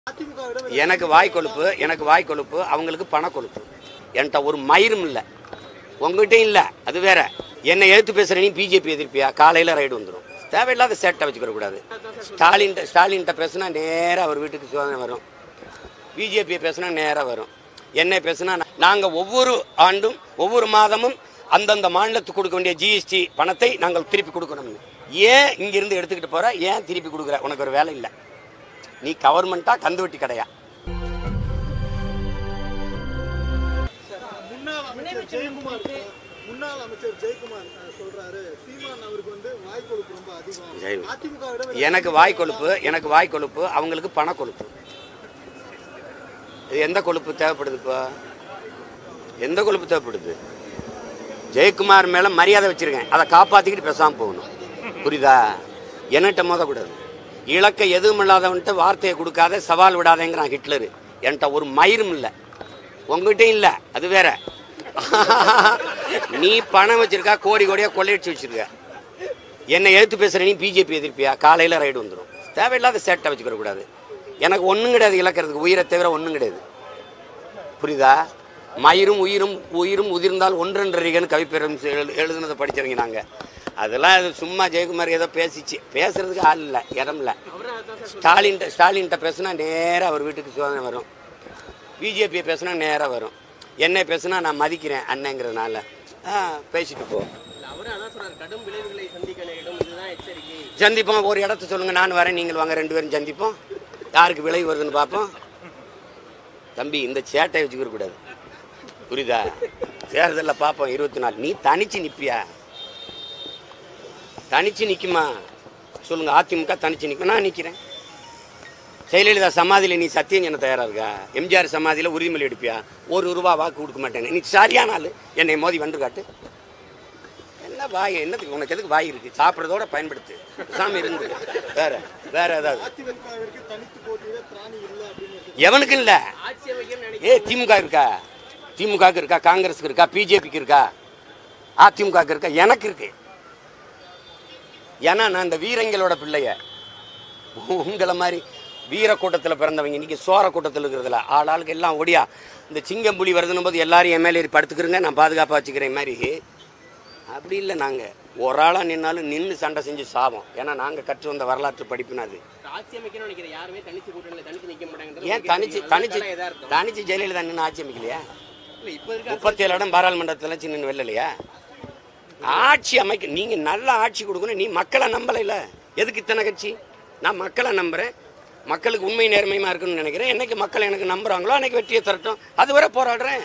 அதிமுகவிடம் எனக்கு வாய் கொழுப்பு எனக்கு வாய் கொழுப்பு அவங்களுக்கு பண கொழுப்பு என்கிட்ட ஒரு மயிரும் இல்லை உங்ககிட்டயும் இல்லை அது வேற என்னை எழுத்து பேசுற நீ பிஜேபி எதிர்ப்பியா காலையில் ரைடு வந்துடும் தேவையில்லாத சேட்டை வச்சுக்கிற கூடாது ஸ்டாலின் ஸ்டாலின்கிட்ட பேசுனா நேராக அவர் வீட்டுக்கு சோதனை வரும் பிஜேபியை பேசுனா நேராக வரும் என்னை பேசுனா நாங்கள் ஒவ்வொரு ஆண்டும் ஒவ்வொரு மாதமும் அந்தந்த மாநிலத்துக்கு கொடுக்க வேண்டிய ஜிஎஸ்டி பணத்தை நாங்கள் திருப்பி கொடுக்கணும்னு ஏன் இங்கிருந்து எடுத்துக்கிட்டு போற ஏன் திருப்பி கொடுக்குற உனக்கு ஒரு வேலை இல்லை நீ கவர்மெண்ட்டா கந்து வெட்டி கடையா முன்னாள் அமைச்சர் ஜெயக்குமார் முன்னாள் அமைச்சர் ஜெயக்குமார் அஹ், சொல்றாரு சீமான் அவருக்கு வந்து வாய் கொழுப்பு ரொம்ப ஜெய். அதிகம் அதிமுகவிடம் எனக்கு வாய் கொழுப்பு எனக்கு வாய் கொழுப்பு அவங்களுக்கு பண கொழுப்பு இது எந்த கொழுப்பு தேவைப்படுது இப்போ எந்த கொழுப்பு தேவைப்படுது ஜெயக்குமார் மேல மரியாதை வச்சிருக்கேன் அதை காப்பாத்திக்கிட்டு பேசாம போகணும் புரியுதா என்கிட்ட மோதக்கூடாது இலக்க எதுவும் இல்லாதவன்ட்டு வார்த்தையை கொடுக்காத சவால் விடாதேங்கிறான் ஹிட்லரு என்கிட்ட ஒரு மயிரும் இல்லை உங்ககிட்டயும் இல்லை அது வேற நீ பணம் வச்சிருக்கா கோடி கோடியா கொள்ளையடிச்சு வச்சிருக்க என்னை எழுத்து பேசுற நீ பிஜேபி எதிர்ப்பியா காலையில் ரைடு வந்துடும் தேவையில்லாத சேட்டை வச்சுக்கிற கூடாது எனக்கு ஒன்றும் கிடையாது இழக்கிறதுக்கு உயிரை தவிர ஒன்றும் கிடையாது புரியுதா மயிரும் உயிரும் உயிரும் உதிர்ந்தால் ஒன்றென்றறிகன்னு கவிப்பெரும் எழுதுனதை படிச்சிருங்க நாங்கள் அதெல்லாம் அது சும்மா ஜெயக்குமார் ஏதோ பேசிச்சு பேசுறதுக்கு ஆள் இல்லை இடம் இல்லை ஸ்டாலின்ட்ட ஸ்டாலின்கிட்ட பேசுனா நேராக அவர் வீட்டுக்கு சோதனை வரும் பிஜேபியை பேசுனா நேராக வரும் என்னை பேசுனா நான் மதிக்கிறேன் அண்ணங்கிறதுனால ஆ பேசிட்டு போ அவரும் அதான் சொல்றாரு கடும் விளைவுகளை சந்திக்க நேரிடும் இதுதான் எச்சரிக்கை சந்திப்போம் ஒரு இடத்த சொல்லுங்க நான் வரேன் நீங்கள் வாங்க ரெண்டு பேரும் சந்திப்போம் யாருக்கு விலை வருதுன்னு பார்ப்போம் தம்பி இந்த சேட்டை வச்சுக்கிற கூடாது புரியுதா தேர்தலில் பார்ப்போம் இருபத்தி நாலு நீ தனிச்சு நிப்பியா தனிச்சு நிக்குமா சொல்லுங்க அதிமுக தனிச்சு நிற்கும் நான் நிற்கிறேன் ஜெயலலிதா சமாதியில் நீ சத்தியம் என்ன தயாரா இருக்கா எம்ஜிஆர் சமாதியில் உறுதிமொழி எடுப்பியா ஒரு ரூபா வாக்கு கொடுக்க மாட்டேன் நீ சரியான ஆளு என்னை மோதி வந்து காட்டு என்ன வாய் என்னத்துக்கு உனக்கு எதுக்கு வாய் இருக்கு சாப்பிட்றதோட பயன்படுத்து சாமி இருந்து வேற வேற ஏதாவது அதிமுகவிற்கு தனித்து போட்டியிட திராணி இல்லை அப்படின்னு எவனுக்கு இல்ல ஆட்சி அமைக்கணும்னு நினைக்கிறேன் ஏ திமுக இருக்கா திமுகக்கு இருக்கா காங்கிரஸுக்கு இருக்கா பிஜேபிக்கு இருக்கா அதிமுகக்கு இருக்கா எனக்கு இருக்கு ஏன்னா நான் இந்த வீரங்களோட பிள்ளைய உங்களை மாதிரி வீர கூட்டத்தில் பிறந்தவங்க இன்னைக்கு சோர கூட்டத்தில் இருக்கிறதுல ஆள் ஆளுக்கு எல்லாம் ஒடியா இந்த சிங்கம் புலி வருதுன்னும் போது எல்லாரும் என் மேலே ஏறி படுத்துக்கிறங்க நான் பாதுகாப்பாக வச்சுக்கிறேன் மாதிரி அப்படி இல்லை நாங்கள் ஒரு ஆளாக நின்னாலும் நின்று சண்டை செஞ்சு சாவோம் ஏன்னா நாங்கள் கற்று வந்த வரலாற்று படிப்புனா அது ஆட்சி அமைக்கணும்னு நினைக்கிறேன் யாருமே தனிச்சு கூட்டணியில தனிச்சு நிக்க மாட்டாங்க ஏன் தனிச்சு தனிச்சு தனிச்சு ஜெயலலிதா நின்று ஆட்சி அமைக்கலையா இல்ல இப்ப இருக்க முப்பத்தேழு இடம் பாராளுமன்றத்தில் சின்ன வெல்லலையா ஆட்சி அமைக்க நீங்க நல்ல ஆட்சி கொடுக்கணும் நீ மக்களை நம்பலைல எதுக்கு இத்தனை கட்சி நான் மக்களை நம்புறேன் மக்களுக்கு உண்மை நேர்மையுமா இருக்குன்னு நினைக்கிறேன் என்னைக்கு மக்கள் எனக்கு நம்புறாங்களோ அன்னைக்கு வெற்றியை தரட்டும் அதுவரை போராடுறேன்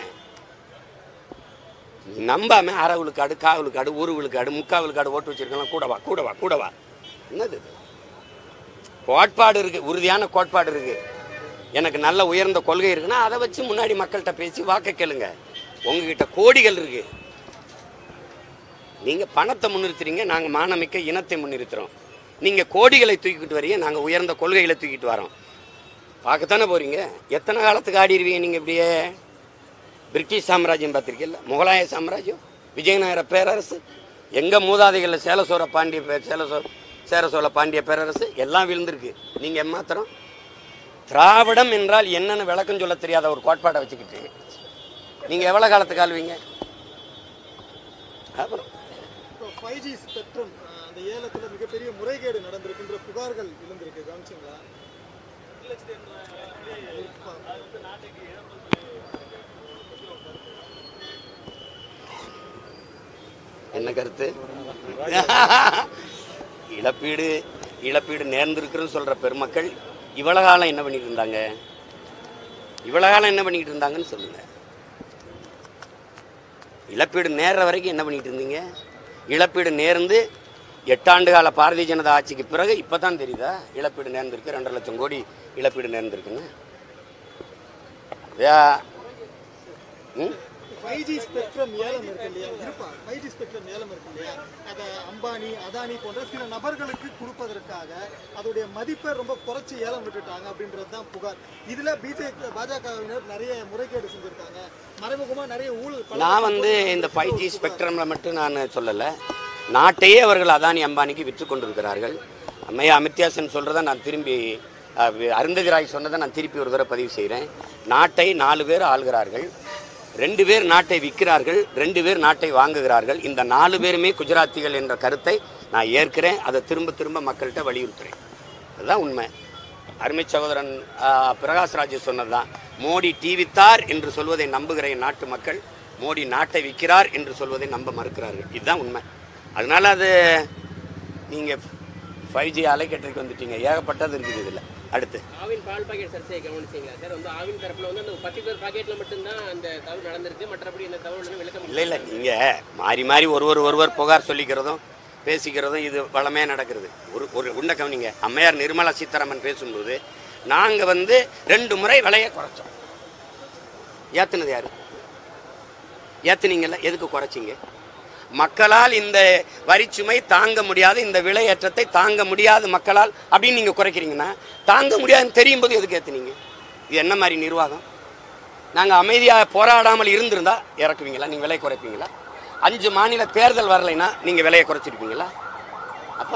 நீ நம்பாம அரை விழுக்காடு கா விழுக்காடு ஒரு விழுக்காடு முக்கா விழுக்காடு ஓட்டு வச்சிருக்கலாம் கூடவா கூடவா கூடவா என்னது இது? கோட்பாடு இருக்கு உறுதியான கோட்பாடு இருக்கு எனக்கு நல்ல உயர்ந்த கொள்கை இருக்குன்னா அதை வச்சு முன்னாடி மக்கள்கிட்ட பேசி வாக்க கேளுங்க உங்ககிட்ட கோடிகள் இருக்கு நீங்க பணத்தை முன்னிறுத்துறீங்க நாங்க மானமிக்க இனத்தை முன்னிறுத்துறோம் நீங்க கோடிகளை தூக்கிட்டு வரீங்க நாங்க உயர்ந்த கொள்கைகளை தூக்கிட்டு வரோம் பார்க்கத்தானே போறீங்க எத்தனை காலத்துக்கு ஆடிடுவீங்க நீங்க இப்படியே பிரிட்டிஷ் சாம்ராஜ்யம் பார்த்திருக்கீல்ல முகலாய சாம்ராஜ்யம் விஜயநகர பேரரசு எங்க மூதாதைகளில் சேல சோழ பாண்டிய பே- சேல சோ சேர சோழ பாண்டிய பேரரசு எல்லாம் விழுந்திருக்கு நீங்க எம்மாத்திரம் திராவிடம் என்றால் என்னன்னு விளக்கம் சொல்ல தெரியாத ஒரு கோட்பாடை வச்சுக்கிட்டு நீங்க எவ்வளவு காலத்துக்கு ஆளுவீங்க அப்புறம் இப்போ ஃபைவ் ஜி ஸ்பெக்ட்ரம் அந்த ஏலத்தில் மிகப்பெரிய முறைகேடு நடந்திருக்குன்ற புகார்கள் எழுந்திருக்கு கவனிச்சிங்களா என்ன கருத்து இழப்பீடு இழப்பீடு நேர்ந்திருக்குன்னு சொல்ற பெருமக்கள் இவ்வளவு காலம் என்ன பண்ணிட்டு இருந்தாங்க இவ்வளவு காலம் என்ன பண்ணிட்டு இருந்தாங்கன்னு சொல்லுங்க இழப்பீடு நேர்ற வரைக்கும் என்ன பண்ணிட்டு இருந்தீங்க இழப்பீடு நேர்ந்து எட்டாண்டு கால பாரதிய ஜனதா ஆட்சிக்கு பிறகு இப்பதான் தெரியுதா இழப்பீடு நேர்ந்திருக்கு ரெண்டரை லட்சம் கோடி இழப்பீடு நேர்ந்திருக்குன்னு யா ம் ஃபைவ் ஜி ஸ்பெக்ட்ரம் ஏலம் இருக்கு இல்லையா இருப்பா ஃபைவ் ஜி ஸ்பெக்ட்ரம் ஏலம் இருக்கு இல்லையா அதை அம்பானி அதானி போன்ற சில நபர்களுக்கு கொடுப்பதற்காக அதோடைய மதிப்பை ரொம்ப குறைச்சி ஏலம் விட்டுட்டாங்க அப்படின்றது தான் புகார் இதுல பிஜேபி பாஜகவினர் நிறைய முறைகேடு செஞ்சிருக்காங்க மறைமுகமா நிறைய ஊழல் பல- நான் வந்து இந்த ஃபைவ் ஜி ஸ்பெக்ட்ரமில் மட்டும் நான் சொல்லலை நாட்டையே அவர்கள் அதானி அம்பானிக்கு விற்று கொண்டிருக்கிறார்கள் அம்மையா அமித்யாசன் சொல்கிறத நான் திரும்பி அஹ், அருந்ததி ராய் சொன்னதை நான் திருப்பி ஒரு தடவை பதிவு செய்கிறேன் நாட்டை நாலு பேர் ஆள்கிறார்கள் ரெண்டு பேர் நாட்டை விற்கிறார்கள் ரெண்டு பேர் நாட்டை வாங்குகிறார்கள் இந்த நாலு பேருமே குஜராத்திகள் என்ற கருத்தை நான் ஏற்கிறேன் அதை திரும்ப திரும்ப மக்கள்கிட்ட வலியுறுத்துறேன் அதுதான் உண்மை அருமை சகோதரன் ஆஹ், பிரகாஷ்ராஜ் சொன்னதுதான் மோடி டிவித்தார் என்று சொல்வதை நம்புகிற என் நாட்டு மக்கள் மோடி நாட்டை விற்கிறார் என்று சொல்வதை நம்ப மறுக்கிறார்கள் இதுதான் உண்மை அதனால அது நீங்கள் ஃபைவ் ஜி அலைக்கட்டுக்கு வந்துட்டீங்க ஏகப்பட்டது இருக்குது இதில் அடுத்து ஆவின் பால் பாக்கெட் சர்ச்சையை கவனிச்சீங்களா சார் வந்து ஆவின் தரப்புல வந்து அந்த பர்டிகுலர் பாக்கெட்ல மட்டும்தான் அந்த தவறு நடந்திருக்கு மற்றபடி இந்த தவறு வந்து விளக்க இல்லை இல்லை நீங்கள் மாறி மாறி ஒருவர் ஒருவர் புகார் சொல்லிக்கிறதும் பேசிக்கிறதும் இது வளமையாக நடக்கிறது ஒரு ஒரு உண்ட கவனிங்க அம்மையார் நிர்மலா சீதாராமன் பேசும்போது நாங்கள் வந்து ரெண்டு முறை விலையை குறைச்சோம் ஏத்துனது யாரு ஏத்துனீங்கல்ல எதுக்கு குறைச்சிங்க மக்களால் இந்த வரிச்சுமை தாங்க முடியாத இந்த விலையேற்றத்தை தாங்க முடியாத மக்களால் அப்படின்னு நீங்க குறைக்கிறீங்கன்னா தாங்க முடியாதுன்னு தெரியும் போது எதுக்கு ஏத்துனீங்க இது என்ன மாதிரி நிர்வாகம் நாங்க அமைதியா போராடாமல் இருந்திருந்தா இறக்குவீங்களா நீங்க விலை குறைப்பீங்களா அஞ்சு மாநில தேர்தல் வரலைன்னா நீங்க விலையை குறைச்சிருப்பீங்களா அப்ப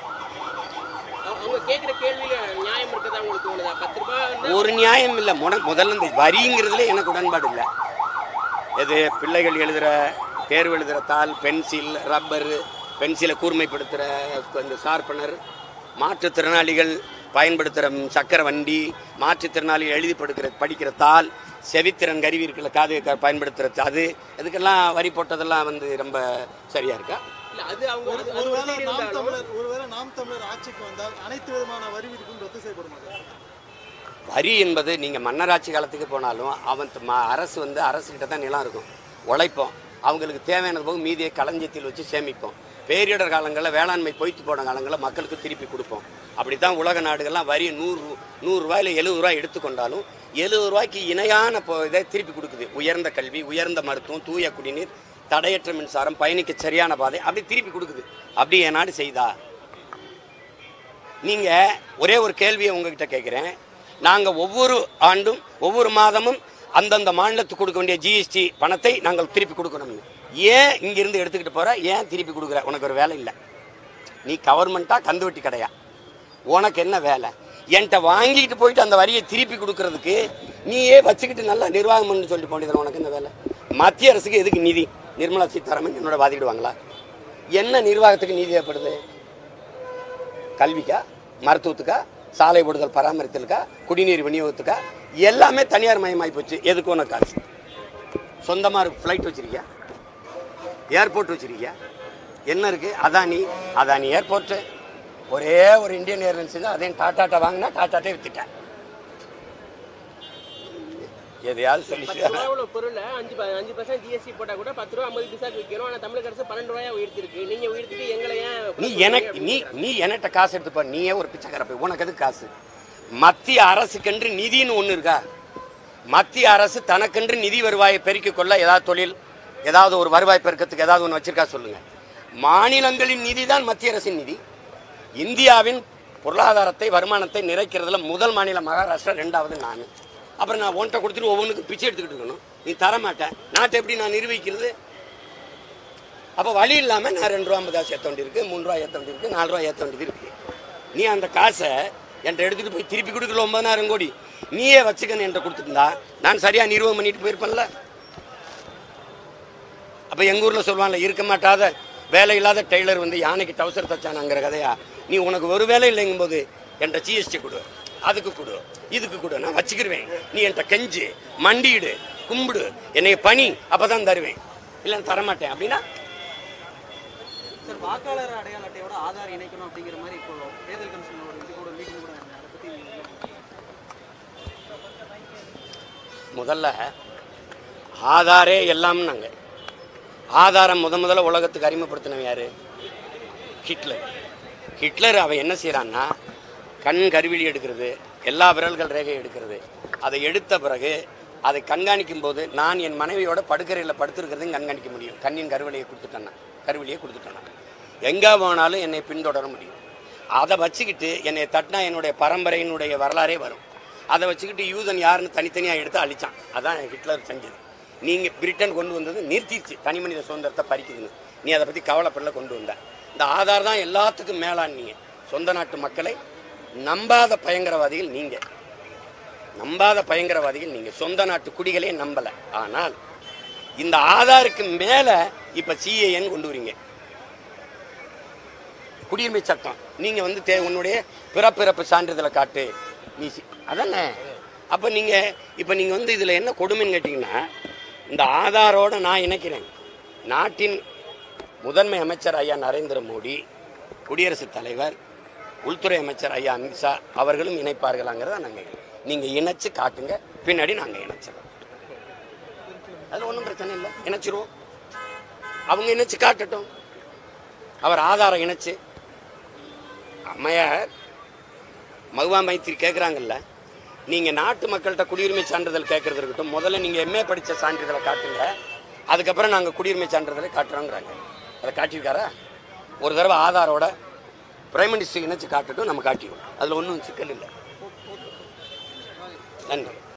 அவங்க- அவங்க கேட்குற கேள்வியில நியாயம் இருக்குதா உங்களுக்கு தோணுதா பத்து ரூபாய் வந்து ஒரு நியாயம் இல்லை முத முதல்ல இந்த வரிங்கிறதுல எனக்கு உடன்பாடு இல்லை எது பிள்ளைகள் எழுதுகிற தேர்வு எழுதுகிற தாள் பென்சில் ரப்பர் பென்சிலை கூர்மைப்படுத்துகிற இந்த ஷார்ப்பனர் மாற்றுத்திறனாளிகள் பயன்படுத்துகிற சக்கர வண்டி மாற்றுத்திறனாளிகள் எழுதி படுக்கிற படிக்கிற தாள் செவித்திறன் கருவி இருக்குல்ல காது க- பயன்படுத்துகிற அது இதுக்கெல்லாம் வரி போட்டதெல்லாம் வந்து ரொம்ப சரியா இருக்கா இல்ல அது அவங்க ஒரு அது- அது ஒரு ஒருவேளை சைடு நாம் இருந்தாலும் தமிழர் ஒருவேளை நாம் தமிழர் ஆட்சிக்கு வந்தால் அனைத்து விதமான வரி விதிப்பும் ரத்து செய்யப்படுமா வரி என்பது நீங்கள் மன்னராட்சி காலத்துக்கு போனாலும் அவன் த- ம- அரசு வந்து அரசுகிட்ட தான் நிலம் இருக்கும் உழைப்போம் அவங்களுக்கு தேவையானது போக மீதியை களஞ்சியத்தில் வச்சு சேமிப்போம் பேரிடர் காலங்களில் வேளாண்மை பொய்த்து போன காலங்களில் மக்களுக்கு திருப்பி கொடுப்போம் அப்படி தான் உலக நாடுகள்லாம் வரி நூறு நூறுரூவாயில் எழுபது ரூபாய் எடுத்துக்கொண்டாலும் எழுபது ரூபாய்க்கு இணையான இப்போ இதை திருப்பி கொடுக்குது உயர்ந்த கல்வி உயர்ந்த மருத்துவம் தூய குடிநீர் தடையற்ற மின்சாரம் பயணிக்க சரியான பாதை அப்படி திருப்பி கொடுக்குது அப்படி என் நாடு செய்தா நீங்க ஒரே ஒரு கேள்வியை உங்ககிட்ட கேட்குறேன் நாங்க ஒவ்வொரு ஆண்டும் ஒவ்வொரு மாதமும் அந்தந்த மாநிலத்துக்கு கொடுக்க வேண்டிய ஜிஎஸ்டி பணத்தை நாங்கள் திருப்பி கொடுக்கணும்னு ஏன் இங்கிருந்து எடுத்துக்கிட்டு போற ஏன் திருப்பி கொடுக்குற உனக்கு ஒரு வேலை இல்லை நீ கவர்மெண்ட்டா கந்துவட்டி கடையா உனக்கு என்ன வேலை என்கிட்ட வாங்கிட்டு போயிட்டு அந்த வரியை திருப்பி கொடுக்கறதுக்கு நீயே வச்சுக்கிட்டு நல்லா நிர்வாகம் பண்ணு சொல்லிட்டு போனது உனக்கு என்ன வேலை மத்திய அரசுக்கு எதுக்கு நிதி நிர்மலா சீதாராமன் என்னோட வாதிடுவாங்களா என்ன நிர்வாகத்துக்கு நிதி ஏற்படுது கல்விக்கா மருத்துவத்துக்கா சாலை போடுதல் பராமரித்தலுக்கா குடிநீர் விநியோகத்துக்கா எல்லாமே தனியார் மயமாகி போச்சு எதுக்கு உனக்கு காசு சொந்தமாக ஃப்ளைட் வச்சிருக்கியா ஏர்போர்ட் வச்சிருக்கியா என்ன இருக்கு அதானி அதானி ஏர்போர்ட்டு ஒரே ஒரு இந்தியன் ஏர்லைன்ஸ் தான் அதையும் டாட்டாட்ட வாங்கினா டாட்டாட்டே வித்துட்டேன் எதையாவது பத்து சொல்லி ரூபாய் உள்ள பொருளை அஞ்சு ப- அஞ்சு பர்சன்ட் ஜிஎஸ்டி போட்டா கூட பத்து ரூபா ஐம்பது பைசாக்கு விற்கிறோம் ஆனா தமிழக அரசு பன்னெண்டு ரூபாயா உயர்த்திருக்கு நீங்க உயர்த்திட்டு எங்களை ஏன் நீ எனக்கு நீ நீ என்கிட்ட காசு எடுத்துப்ப நீயே ஒரு பிச்சைக்கார போய் உனக்கு எதுக்கு காசு மத்திய அரசுக்கென்று நிதின்னு ஒன்று இருக்கா மத்திய அரசு தனக்கென்று நிதி வருவாயை பெருக்கிக் கொள்ள ஏதாவது தொழில் ஏதாவது ஒரு வருவாய் பெருக்கத்துக்கு ஏதாவது ஒன்று வச்சிருக்கா சொல்லுங்க மாநிலங்களின் நிதி தான் மத்திய அரசின் நிதி இந்தியாவின் பொருளாதாரத்தை வருமானத்தை நிறைக்கிறதுல முதல் மாநிலம் மகாராஷ்டிரா ரெண்டாவது நான் அப்புறம் நான் ஒன்றை கொடுத்துட்டு ஒவ்வொன்றுக்கு பிச்சை எடுத்துக்கிட்டு இருக்கணும் நீ தர மாட்டேன் நாட்டை எப்படி நான் நிர்வகிக்கிறது அப்போ வழி இல்லாமல் நான் ரெண்டு ரூபா ஐம்பது காசு ஏற்ற வேண்டியிருக்கு மூணு ரூபா ஏற்ற வேண்டியிருக்கு நாலு ரூபா ஏற்ற வேண்டியது இருக்கு நீ அந்த காசை என்கிட்ட எடுத்துட்டு போய் திருப்பி கொடுக்கல ஒன்பதாயிரம் கோடி நீயே வச்சுக்கன்னு என்கிட்ட கொடுத்துருந்தா நான் சரியா நிர்வாகம் பண்ணிட்டு போயிருப்பேன்ல அப்போ எங்கள் ஊரில் சொல்லுவாங்கல்ல இருக்க மாட்டாத வேலை இல்லாத டெய்லர் வந்து யானைக்கு டவுசர் தச்சானாங்கிற கதையா நீ உனக்கு ஒரு வேலை இல்லைங்கும் போது என்கிட்ட ஜிஎஸ்டி கொடு அதுக்கு கொடு இதுக்கு கொடு நான் வச்சுக்கிருவேன் நீ என்கிட்ட கெஞ்சு மண்டியிடு கும்பிடு என்னைய பணி அப்பதான் தருவேன் இல்லைன்னு தரமாட்டேன் அப்படின்னா சார் வாக்காளர் அடையாள அட்டையோட ஆதார் இணைக்கணும் அப்படிங்கிற மாதிரி இப்போ தேர்தல் கமிஷனோட இது கூட மீட்டிங் கூட நடந்தது. அதை பத்தி நீங்க முதல்ல ஆதாரே எல்லாம்னாங்க ஆதாரம் முத முதல்ல உலகத்துக்கு அறிமுகப்படுத்தினவன் யாரு ஹிட்லர் ஹிட்லர் அவன் என்ன செய்கிறான்னா கண் கருவிழி எடுக்கிறது எல்லா விரல்கள் ரேகை எடுக்கிறது அதை எடுத்த பிறகு அதை கண்காணிக்கும் போது நான் என் மனைவியோட படுக்கறையில் படுத்திருக்கிறதையும் கண்காணிக்க முடியும் கண்ணின் கருவழியை கொடுத்துட்டேன்னா கருவழியை கொடுத்துட்டேன்னா எங்கே போனாலும் என்னை பின்தொடர முடியும் அதை வச்சுக்கிட்டு என்னை தட்டினா என்னுடைய பரம்பரையினுடைய வரலாறே வரும் அதை வச்சுக்கிட்டு யூதன் யாருன்னு தனித்தனியாக எடுத்து அழிச்சான் அதான் ஹிட்லர் செஞ்சது நீங்கள் பிரிட்டன் கொண்டு வந்தது நிறுத்திடுச்சு தனி மனித சுதந்திரத்தை பறிக்குதுன்னு நீ அதை பற்றி கவலைப்படல கொண்டு வந்த இந்த ஆதார் தான் எல்லாத்துக்கும் மேலான் நீ சொந்த நாட்டு மக்களை நம்பாத பயங்கரவாதிகள் நீங்க நம்பாத பயங்கரவாதிகள் நீங்க சொந்த நாட்டு குடிகளே நம்பல ஆனால் இந்த ஆதாருக்கு மேல இப்ப சிஏஎன் கொண்டு வரீங்க குடியுரிமை சட்டம் நீங்க வந்து தே உன்னுடைய பிறப்பிறப்பு சான்றிதழை காட்டு நீ சி- அதானே அப்ப நீங்க இப்ப நீங்க வந்து இதுல என்ன கொடுமைன்னு கேட்டீங்கன்னா இந்த ஆதாரோட நான் இணைக்கிறேன் நாட்டின் முதன்மை அமைச்சர் ஐயா நரேந்திர மோடி குடியரசுத் தலைவர் உள்துறை அமைச்சர் ஐயா அமித்ஷா அவர்களும் இணைப்பார்களாங்கிறத நாங்கள் நீங்க இணைச்சு காட்டுங்க பின்னாடி நாங்க இணைச்சிடறோம் அது ஒன்றும் பிரச்சனை இல்லை இணைச்சிருவோம் அவங்க இணைச்சு காட்டட்டும் அவர் ஆதாரம் இணைச்சு அம்மையார் மகுவா மைத்திரி கேட்குறாங்கல்ல நீங்கள் நாட்டு மக்கள்கிட்ட குடியுரிமை சான்றிதழ் கேட்கறது இருக்கட்டும் முதல்ல நீங்கள் எம்ஏ படித்த சான்றிதழை காட்டுங்க அதுக்கப்புறம் நாங்கள் குடியுரிமை சான்றிதழை காட்டுறோங்கிறாங்க அதை காட்டியிருக்காரா ஒரு தடவை ஆதாரோட பிரைம் மினிஸ்டர் இணைச்சு காட்டட்டும் நம்ம காட்டிடுவோம் அதில் ஒன்றும் சிக்கல் இல்லை நன்றி